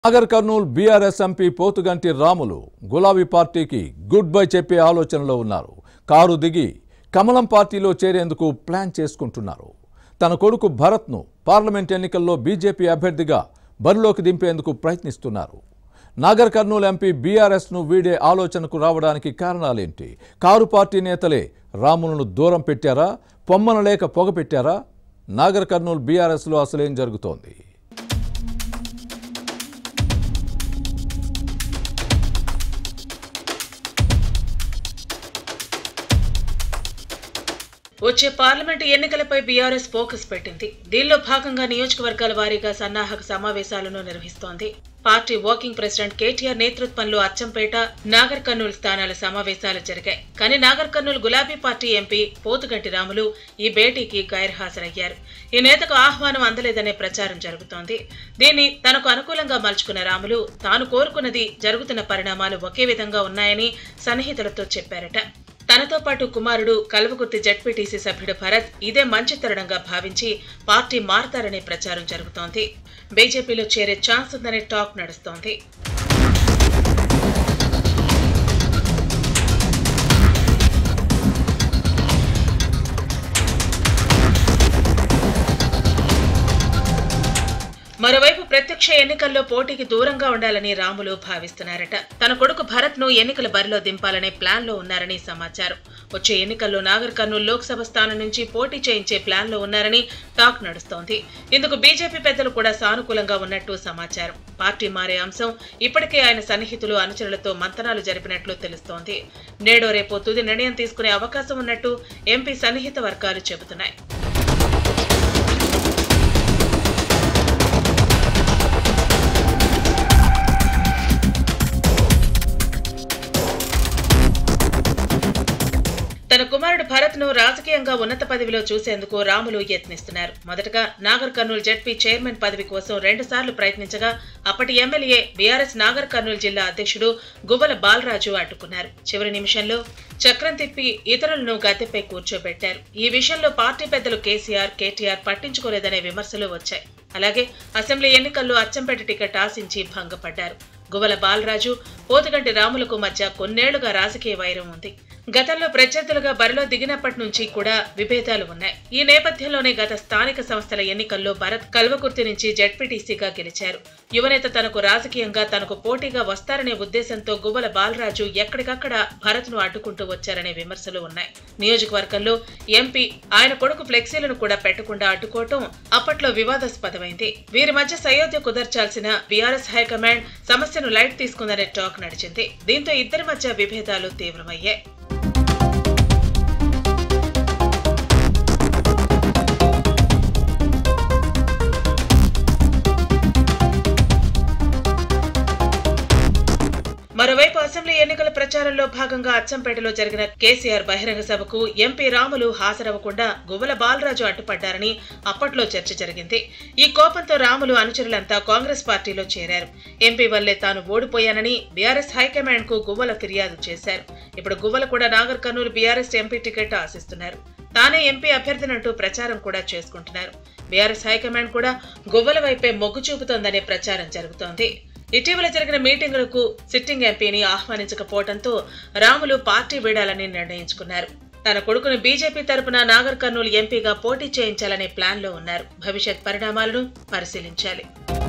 Nagar Kurnool BRS MP Pothuganti Ramulu గులాబీ పార్టీకి good bye చెప్పే ఆలోచనలో ఉన్నారు కారు దిగి కమలం పార్టీలో చేరేందుకు ప్లాన్ చేసుకుంటున్నారు తన కొడుకు భరత్ను పార్లమెంట్ ఎన్నికల్లో బీజేపీ అభ్యర్థిగా బరిలోకి దింపేందుకు ప్రయత్నిస్తున్నారు నాగర్ కర్నూల్ ఎంపీ బీఆర్ఎస్ను వీడే ఆలోచనకు రావడానికి కారణాలేంటి కారు పార్టీ నేతలే రాములను దూరం పెట్టారా పొమ్మన లేక పొగ పెట్టారా నాగర్ కర్నూల్ బీఆర్ఎస్లో అసలేం జరుగుతోంది వచ్చే పార్లమెంటు ఎన్నికలపై బీఆర్ఎస్ ఫోకస్ పెట్టింది దీనిలో భాగంగా నియోజకవర్గాల వారీగా సన్నాహక సమావేశాలను నిర్వహిస్తోంది పార్టీ వర్కింగ్ ప్రెసిడెంట్ కేటీఆర్ నేతృత్వంలో అచ్చంపేట నాగర్ కర్నూలు స్థానాల సమావేశాలు జరిగాయి కానీ నాగర్ కర్నూలు గులాబీ పార్టీ ఎంపీ పోతుగంటి రాములు ఈ భేటీకి గైర్హాజరయ్యారు ఈ నేతకు ఆహ్వానం అందలేదనే ప్రచారం జరుగుతోంది దీన్ని తనకు అనుకూలంగా మలుచుకున్న రాములు తాను కోరుకున్నది జరుగుతున్న పరిణామాలు ఒకే విధంగా ఉన్నాయని సన్నిహితులతో చెప్పారట తనతో పాటు కుమారుడు కల్వకుర్తి జడ్పీటీసీ సభ్యుడు భరత్ ఇదే మంచి తరుణంగా భావించి పార్టీ మారతారనే ప్రచారం జరుగుతోంది బీజేపీలో చేరే ఛాన్స్ ఉందనే టాక్ నడుస్తోంది మరోవైపు ప్రత్యక్ష ఎన్నికల్లో పోటీకి దూరంగా ఉండాలని రాములు భావిస్తున్నారట తన కొడుకు భరత్ ను ఎన్నికల బరిలో దింపాలనే ప్లాన్ లో ఉన్నారని సమాచారం వచ్చే ఎన్నికల్లో నాగర్ కర్నూలు లోక్సభ స్థానం నుంచి పోటీ చేయించే ప్లాన్ లో ఉన్నారని టాక్ నడుస్తోంది ఇందుకు బీజేపీ పెద్దలు కూడా సానుకూలంగా ఉన్నట్టు సమాచారం పార్టీ మారే అంశం ఇప్పటికే ఆయన సన్నిహితులు అనుచరులతో మంతనాలు జరిపినట్లు తెలుస్తోంది నేడో రేపో తుది నిర్ణయం తీసుకునే అవకాశం ఉన్నట్టు ఎంపీ సన్నిహిత వర్గాలు చెబుతున్నాయి తన కుమారుడు భరత్ ను రాజకీయంగా ఉన్నత పదవిలో చూసేందుకు రాములు యత్నిస్తున్నారు మొదటగా నాగర్ కర్నూలు జడ్పీ చైర్మన్ పదవి కోసం రెండు సార్లు ప్రయత్నించగా అప్పటి ఎమ్మెల్యే బీఆర్ఎస్ నాగర్ కర్నూలు జిల్లా అధ్యక్షుడు గువ్వల బాలరాజు అడ్డుకున్నారు చివరి నిమిషంలో చక్రం తిప్పి ఇతరులను గద్దెపై కూర్చోబెట్టారు ఈ విషయంలో పార్టీ పెద్దలు కేసీఆర్ కేటీఆర్ పట్టించుకోలేదనే విమర్శలు వచ్చాయి అలాగే అసెంబ్లీ ఎన్నికల్లో అచ్చంపేట టికెట్ ఆశించి భంగపడ్డారు గువ్వల బాలరాజు పోతుగంటి రాములకు మధ్య కొన్నేళ్లుగా రాజకీయ వైరం ఉంది గతంలో ప్రత్యర్థులుగా బరిలో దిగినప్పటి నుంచి కూడా విభేదాలు ఉన్నాయి ఈ నేపథ్యంలోనే గత స్థానిక సంస్థల ఎన్నికల్లో భరత్ కల్వకుర్తి నుంచి జడ్పీటీసీగా గెలిచారు యువనేత తనకు రాజకీయంగా తనకు పోటీగా వస్తారనే ఉద్దేశంతో గువ్వల బాలరాజు ఎక్కడికక్కడ భరత్ ను అడ్డుకుంటూ వచ్చారనే విమర్శలు ఉన్నాయి నియోజకవర్గంలో ఎంపీ ఆయన కొడుకు ఫ్లెక్సీలను కూడా పెట్టకుండా అడ్డుకోవటం అప్పట్లో వివాదాస్పదమైంది వీరి మధ్య సయోధ్య కుదర్చాల్సిన బీఆర్ఎస్ హైకమాండ్ సమస్యను లైట్ తీసుకుందనే టాక్ నడిచింది దీంతో ఇద్దరి మధ్య విభేదాలు తీవ్రమయ్యాయి మరోవైపు అసెంబ్లీ ఎన్నికల ప్రచారంలో భాగంగా అచ్చంపేటలో జరిగిన కేసీఆర్ బహిరంగ సభకు ఎంపీ రాములు హాజరవ్వకుండా గువ్వల బాలరాజు అడ్డుపడ్డారని అప్పట్లో చర్చ జరిగింది ఈ కోపంతో రాములు అనుచరులంతా కాంగ్రెస్ పార్టీలో చేరారు ఎంపీ వల్లే తాను ఓడిపోయానని బీఆర్ఎస్ హైకమాండ్ కు గువ్వల ఫిర్యాదు చేశారు ఇప్పుడు గువ్వల కూడా Nagar Kurnool BRS MP ticket ఆశిస్తున్నారు తానే ఎంపీ అభ్యర్థినంటూ ప్రచారం కూడా చేసుకుంటున్నారు బీఆర్ఎస్ హైకమాండ్ కూడా గువ్వల వైపే మొగ్గు చూపుతోందనే ప్రచారం జరుగుతోంది ఇటీవల జరిగిన మీటింగులకు సిట్టింగ్ ఎంపీని ఆహ్వానించకపోవడంతో రాములు పార్టీ వీడాలని నిర్ణయించుకున్నారు తన కొడుకును బీజేపీ తరపున నాగర్ కర్నూలు ఎంపీగా పోటీ చేయించాలనే ప్లాన్లో ఉన్నారు భవిష్యత్ పరిణామాలను పరిశీలించాలి